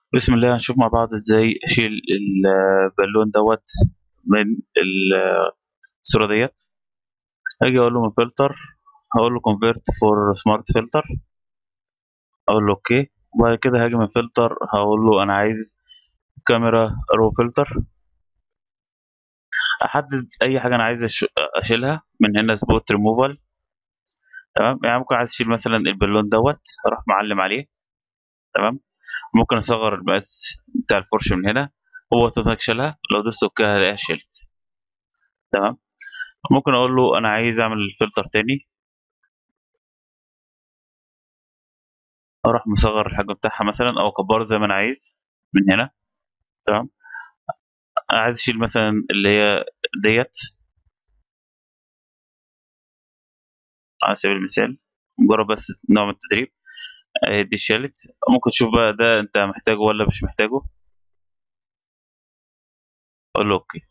بسم الله هنشوف مع بعض ازاي اشيل البالون دوت من الصورة ديت هاجي اقول له من فلتر هقول له convert for smart filter اقول له اوكي وبعد كده هاجي من فلتر هقول له انا عايز كاميرا رو فلتر احدد اي حاجة انا عايز أش- اشيلها من هنا سبوت ريموفال تمام يعني ممكن عايز اشيل مثلا البالون دوت اروح معلم عليه تمام ممكن اصغر المقاس بتاع الفرش من هنا هو اوتوماتيك شالها لو دوست اوكي هلاقيها شلت تمام ممكن اقول له انا عايز اعمل فلتر تاني اروح مصغر الحجم بتاعها مثلا او اكبره زي ما انا عايز من هنا تمام انا عايز اشيل مثلا اللي هي ديت على سبيل المثال مجرد بس نوع من التدريب اهي دي اتشالت ممكن تشوف بقى ده انت محتاجه ولا مش محتاجه اقول له اوكي